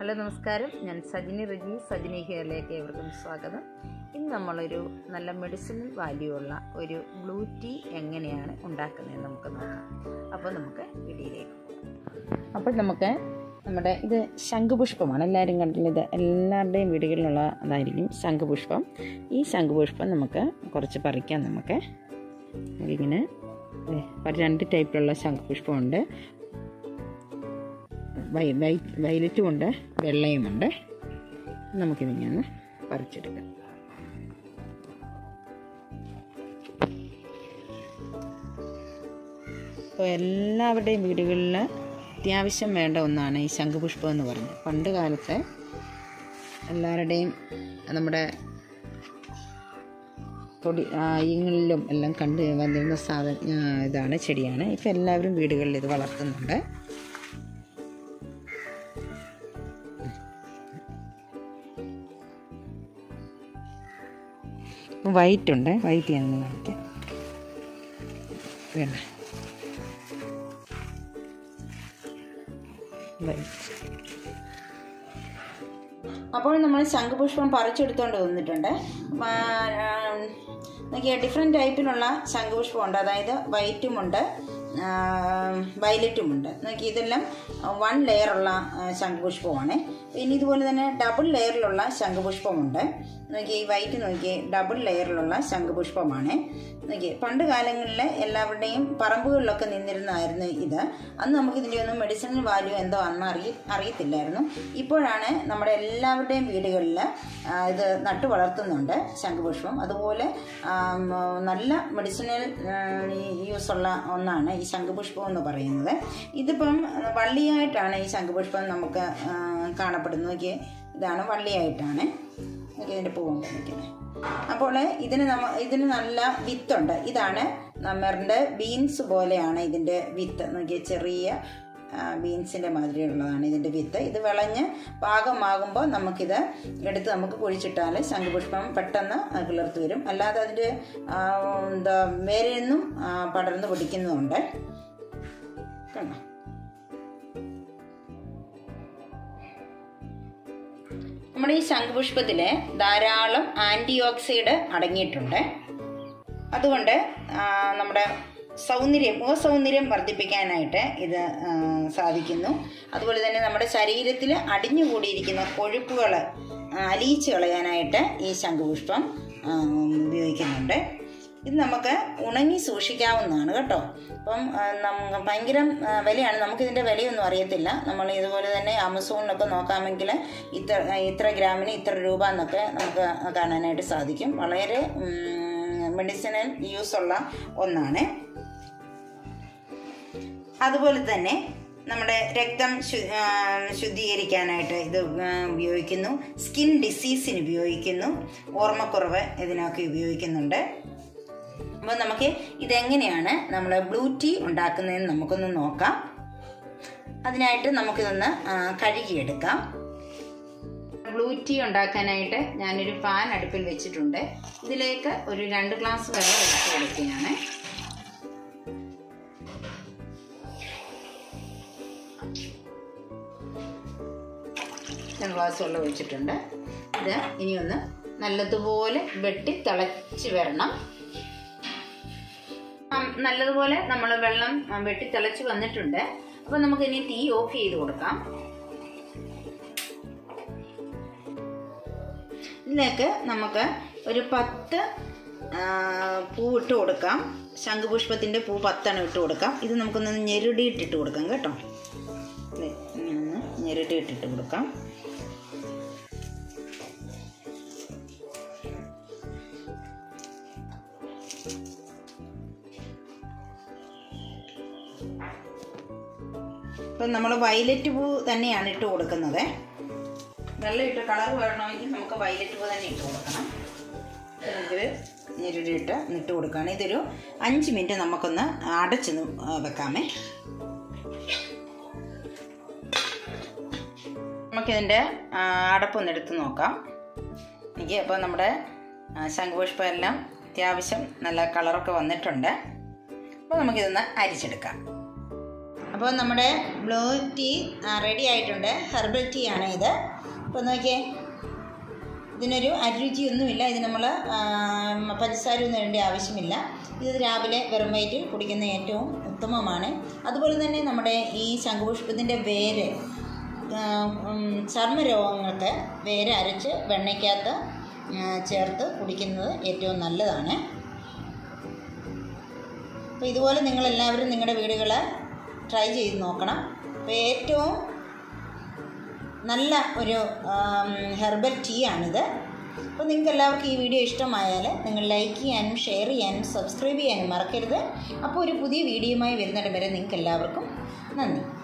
hello നമസ്കാരം ഞാൻ സജിനി റിജി സജിനി ഹെയറിലേക്ക് ഏവർക്കും സ്വാഗതം ഇന്ന് നമ്മളൊരു നല്ല മെഡിസിനൽ വാല്യൂ ഉള്ള ഒരു ബ്ലൂ ടീ എങ്ങനെയാണ് ഉണ്ടാക്കുന്നത് നമുക്ക് നോക്കാം അപ്പോൾ നമുക്ക് വീഡിയോയിലേക്ക് അപ്പോൾ നമുക്ക് നമ്മുടെ ഇത് ശംഖുപുഷ്പമാണ് എല്ലാവരും കണ്ടില്ല ഇത് എല്ലാവരുടെയും വീടുകളിലുള്ള അതായിരിക്കും ശംഖുപുഷ്പം ഈ ശംഖുപുഷ്പം നമുക്ക് കുറച്ച് പറിക്കാം നമുക്ക് ഇങ്ങനെ ദേ, ഒരു രണ്ട് ടൈപ്പിലുള്ള ശംഖുപുഷ്പമുണ്ട് വൈ വൈ വയലറ്റും ഉണ്ട് വെള്ളയുമുണ്ട് നമുക്കിതിങ്ങനെ ഒന്ന് പറിച്ചെടുക്കാം ഇപ്പോൾ എല്ലാവരുടെയും വീടുകളിൽ അത്യാവശ്യം വേണ്ട ഒന്നാണ് ഈ ശംഖുപുഷ്പം എന്ന് പറയുന്നത് പണ്ട് കാലത്തെ എല്ലാവരുടെയും നമ്മുടെ തൊടി ആയങ്ങളിലും എല്ലാം കണ്ട് വന്നിരുന്ന സാധന ആ, ഇതാണ് ചെടിയാണ് ഇപ്പോൾ എല്ലാവരും വീടുകളിൽ ഇത് വളർത്തുന്നുണ്ട് വൈറ്റ് ഉണ്ട് വൈറ്റ് ഞാൻ ഒന്ന് കാണിക്കാം വേണ്ട വൈറ്റ് അപ്പോൾ നമ്മൾ ശംഖുപുഷ്പം പറിച്ചെടുത്തുകൊണ്ട് വന്നിട്ടുണ്ട് നോക്കിയ ഡിഫറെൻറ്റ് ടൈപ്പിലുള്ള ശംഖുപുഷ്പമുണ്ട് അതായത് വൈറ്റുമുണ്ട് വയലറ്റുമുണ്ട് നോക്കി ഇതെല്ലാം വൺ ലെയറുള്ള ശംഖുപുഷ്പമാണ് പിന്നെ ഇതുപോലെ തന്നെ ഡബിൾ ലെയറിലുള്ള ശംഖുപുഷ്പമുണ്ട് നോക്കി ഈ വൈറ്റ് നോക്കി ഡബിൾ ലെയറിലുള്ള ശംഖുപുഷ്പമാണ് നോക്കി പണ്ട് കാലങ്ങളിൽ എല്ലാവരുടെയും പറമ്പുകളിലൊക്കെ നിന്നിരുന്നതായിരുന്നു ഇത് അന്ന് നമുക്ക് ഇതിൻ്റെ ഒന്നും മെഡിസിനൽ വാല്യൂ എന്തോ അന്ന് അറിയ അറിയത്തില്ലായിരുന്നു ഇപ്പോഴാണ് നമ്മുടെ എല്ലാവരുടെയും വീടുകളിൽ ഇത് നട്ടു വളർത്തുന്നുണ്ട് ശംഖുപുഷ്പം അതുപോലെ ആം, നല്ല മെഡിസിനൽ യൂസ് ഉള്ള ഒന്നാണ് ഈ ശംഖുപുഷ്പം എന്ന് പറയുന്നത് ഇതിപ്പം വള്ളിയായിട്ടാണ് ഈ ശംഖുപുഷ്പം നമുക്ക് ആ, കാണപ്പെടുന്നത് നോക്കിയേ ഇതാണ് വള്ളിയായിട്ടാണ് നോക്കി ഇതിൻ്റെ പൂവുണ്ട് നിൽക്കുന്നത് അപ്പോൾ ഇതിന് നമ്മ ഇതിന് നല്ല വിത്തുണ്ട് ഇതാണ് നമ്മളുടെ ബീൻസ് പോലെയാണ് ഇതിൻ്റെ വിത്ത് നോക്കിയ ചെറിയ ബീൻസിൻ്റെ മാതിരിയുള്ളതാണ് ഇതിൻ്റെ വിത്ത് ഇത് വിളഞ്ഞ് പാകമാകുമ്പോൾ നമുക്കിത് എടുത്ത് നമുക്ക് കുഴിച്ചിട്ടാൽ ശംഖുപുഷ്പം പെട്ടെന്ന് കിളിർത്ത് വരും അല്ലാതെ അതിൻ്റെ ആ, എന്താ വേരിൽ നിന്നും ആ, പടർന്ന് പിടിക്കുന്നുമുണ്ട് കണ്ടോ നമ്മുടെ ഈ ശംഖുപുഷ്പത്തിൽ ധാരാളം ആൻറ്റി ഓക്സൈഡ് അടങ്ങിയിട്ടുണ്ട് അതുകൊണ്ട് ആ, നമ്മുടെ സൗന്ദര്യം മുഖ സൗന്ദര്യം വർദ്ധിപ്പിക്കാനായിട്ട് ഇത് ആ, സാധിക്കുന്നു അതുപോലെ തന്നെ നമ്മുടെ ശരീരത്തിൽ അടിഞ്ഞുകൂടിയിരിക്കുന്ന കൊഴുപ്പുകൾ അലിയിച്ച് കളയാനായിട്ട് ഈ ശംഖുപുഷ്പം ആ, ഉപയോഗിക്കുന്നുണ്ട് ഇത് നമുക്ക് ഉണങ്ങി സൂക്ഷിക്കാവുന്നതാണ് കേട്ടോ അപ്പം ആ, നമുക്ക് ഭയങ്കര ആ, വിലയാണ് നമുക്കിതിൻ്റെ വിലയൊന്നും അറിയത്തില്ല നമ്മൾ ഇതുപോലെ തന്നെ ആമസോണിലൊക്കെ നോക്കാമെങ്കിൽ ഇത്ര ഇത്ര ഗ്രാമിന് ഇത്ര രൂപ എന്നൊക്കെ നമുക്ക് കാണാനായിട്ട് സാധിക്കും വളരെ മെഡിസിനൽ യൂസ് ഉള്ള ഒന്നാണ് അതുപോലെ തന്നെ നമ്മുടെ രക്തം ശു- ആ, ശുദ്ധീകരിക്കാനായിട്ട് ഇത് ആ, ഉപയോഗിക്കുന്നു സ്കിൻ ഡിസീസിന് ഉപയോഗിക്കുന്നു ഓർമ്മക്കുറവ് ഇതിനൊക്കെ ഉപയോഗിക്കുന്നുണ്ട് അപ്പോൾ നമുക്ക് ഇതെങ്ങനെയാണ് നമ്മൾ ബ്ലൂ ടീ ഉണ്ടാക്കുന്നതെന്ന് നമുക്കൊന്ന് നോക്കാം അതിനായിട്ട് നമുക്കിതൊന്ന് ആ, കഴുകിയെടുക്കാം ബ്ലൂ ടീ ഉണ്ടാക്കാനായിട്ട് ഞാനൊരു പാൻ അടുപ്പിൽ വെച്ചിട്ടുണ്ട് ഇതിലേക്ക് ഒരു രണ്ട് ഗ്ലാസ് വെള്ളം ഒഴിച്ച് കൊടുക്കുകയാണ് രണ്ട് ഗ്ലാസ് വെള്ളം ഒഴിച്ചിട്ടുണ്ട് ഇത് ഇനി ഒന്ന് നല്ലതുപോലെ വെട്ടി തിളച്ച് വരണം ഉം, നല്ലതുപോലെ നമ്മൾ വെള്ളം ഉം, വെട്ടി തിളച്ച് വന്നിട്ടുണ്ട് അപ്പോൾ നമുക്ക് ഇനി തീ ഓഫ് ചെയ്ത് കൊടുക്കാം ഇതിലേക്ക് നമുക്ക് ഒരു പത്ത് ആ, പൂ ഇട്ട് കൊടുക്കാം ശംഖുപുഷ്പത്തിൻ്റെ പൂ പത്തെണ്ണം ഇട്ട് കൊടുക്കാം ഇത് നമുക്കൊന്ന് ഞെരുടിയിട്ടിട്ട് കൊടുക്കാം കേട്ടോ ദേ, ഇങ്ങനെ ഒന്ന് ഞെരുടിയിട്ടിട്ട് കൊടുക്കാം ഇപ്പം നമ്മൾ വയലറ്റ് പൂ തന്നെയാണ് ഇട്ട് കൊടുക്കുന്നത് വെള്ളം ഇട്ട് കളർ വേണമെങ്കിൽ നമുക്ക് വയലറ്റ് പൂ തന്നെ ഇട്ട് കൊടുക്കണം ഇതിൽ ഞെരുടിയിട്ട് ഇട്ട് കൊടുക്കുകയാണ് ഇതൊരു അഞ്ച് മിനിറ്റ് നമുക്കൊന്ന് അടച്ച് നി- ആ, വെക്കാമേ നമുക്കിതിൻ്റെ ആ, അടപ്പൊന്ന് എടുത്ത് നോക്കാം എനിക്ക് അപ്പോൾ നമ്മുടെ ആ, ശംഖുപുഷ്പം എല്ലാം അത്യാവശ്യം നല്ല കളറൊക്കെ വന്നിട്ടുണ്ട് അപ്പോൾ നമുക്കിതൊന്ന് അരിച്ചെടുക്കാം അപ്പോൾ നമ്മുടെ ബ്ലൂ ടീ റെഡി ആയിട്ടുണ്ട് ഹെർബൽ ടീ ആണ് ഇത് അപ്പോൾ നോക്കിയേ ഇതിനൊരു അരുചിയൊന്നുമില്ല ഇത് നമ്മൾ പഞ്ചസാര ഒന്നും ഇടേണ്ട ആവശ്യമില്ല ഇത് രാവിലെ വെറും വയറ്റിൽ കുടിക്കുന്ന ഏറ്റവും ഉത്തമമാണ് അതുപോലെ തന്നെ നമ്മുടെ ഈ ശംഖുപുഷ്പത്തിൻ്റെ വേര് ആ, ഉം, ചർമ്മരോഗങ്ങൾക്ക് വേര് അരച്ച് വെണ്ണയ്ക്കകത്ത് ആ, ചേർത്ത് കുടിക്കുന്നത് ഏറ്റവും നല്ലതാണ് അപ്പോൾ ഇതുപോലെ നിങ്ങളെല്ലാവരും നിങ്ങളുടെ വീടുകൾ ട്രൈ ചെയ്ത് നോക്കണം അപ്പോൾ ഏറ്റവും നല്ല ഒരു ആം, ഹെർബൽ ടീ ആണിത് അപ്പോൾ നിങ്ങൾക്ക് എല്ലാവർക്കും ഈ വീഡിയോ ഇഷ്ടമായാൽ നിങ്ങൾ ലൈക്ക് ചെയ്യാനും ഷെയർ ചെയ്യാനും സബ്സ്ക്രൈബ് ചെയ്യാനും മറക്കരുത് അപ്പോൾ ഒരു പുതിയ വീഡിയോയുമായി വരുന്നിടം വരെ നിങ്ങൾക്ക് എല്ലാവർക്കും നന്ദി